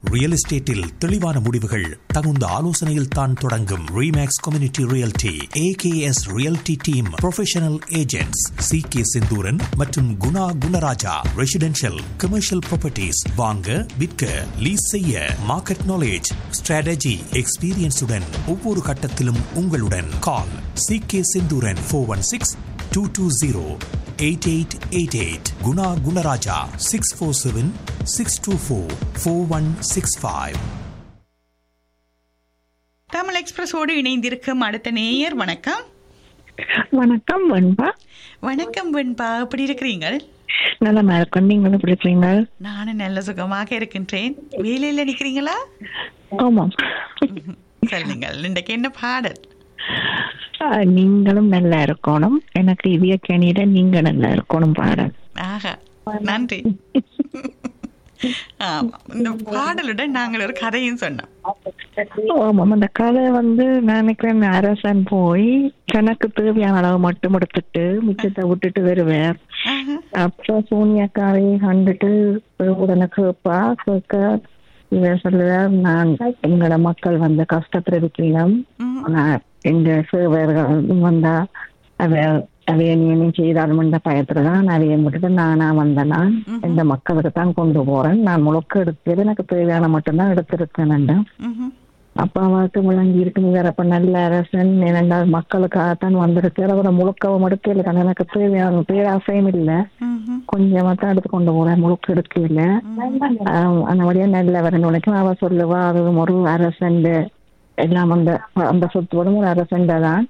Real எஸ்டேட்டில் தெளிவான முடிவுகள் தகுந்த ஆலோசனையில் தான் தொடங்கும் Remax community realty AKS realty team professional agents C K Senthooran மற்றும் Guna Gunaraja residential commercial properties வாங்க விற்க லீஸ் செய்ய மார்க்கெட் நாலேஜ் ஸ்ட்ராட்டஜி எக்ஸ்பீரியன்ஸுடன் ஒவ்வொரு கட்டத்திலும் உங்களுடன் call C K Senthooran four one six two two zero eight eight eight eight Guna Gunaraja six four seven six two four four one six five Tamil எக்ஸ்பிரஸோடு இணைந்திருக்கும் அடுத்த நேயர் வணக்கம் வணக்கம் வெண்பா வணக்கம் வெண்பா எப்படி இருக்கிறீங்கள் நலமா இருக்கும் நீங்களும் பிடிச்சீங்க நானும் நல்ல சுகமாக இருக்கின்றேன் வேலையில நிக்கிறீங்களா ஆமாம் சொல்லுங்கள் இன்றைக்கு என்ன பாடல் ஆஹ், நீங்களும் நல்லா இருக்கணும் எனக்கு இதய கணியிட நீங்க நல்லா இருக்கணும் பாடல் ஆஹா நன்றி ஆமா இந்த பாடலுடன் நாங்கள் ஒரு கதையும் சொன்னோம் ஆமாம் அந்த கதை வந்து நான் நினைக்கிறேன் அரசன் போய் தனக்கு தேவையான அளவு மட்டும் எடுத்துட்டு மிச்சத்தை விட்டுட்டு வருவார் ஆஹா. அப்புறம் சோனியாக்காவை கண்டுட்டு உடனே கேட்பா கேட்க இவர் சொல்லுவார் நான் எங்களோட மக்கள் வந்து கஷ்டத்துல இருக்கிறோம் ம். நான் எங்க சேவர்கள் வந்தா அவ அவைய நீ செய்தாலும் பயத்துலதான் அவைய விட்டுட்டு நானா வந்தேனா இந்த மக்களுக்கு தான் கொண்டு போறேன் நான் முழுக்க எடுத்தது எனக்கு தேவையான மட்டும்தான் எடுத்திருக்கேன் ம்ஹும். அப்பா வாக்கு விளங்கி இருக்கு வேற அப்ப நல்ல அரசன் இரண்டாவது மக்களுக்காகத்தான் வந்திருக்காரு அவரை முழுக்கவும் எடுக்கல தானே எனக்கு தேவையான பேராசையும் இல்ல ம்ஹும். கொஞ்சமா தான் எடுத்து கொண்டு போறேன் முழுக்க எடுக்கல அந்த வழியா நல்லவரன் உனக்கும் அவ சொல்லுவா அது ஒரு அரசன் எல்லாம் அந்த அந்த சொத்தோடும் ஒரு அரசன் தான்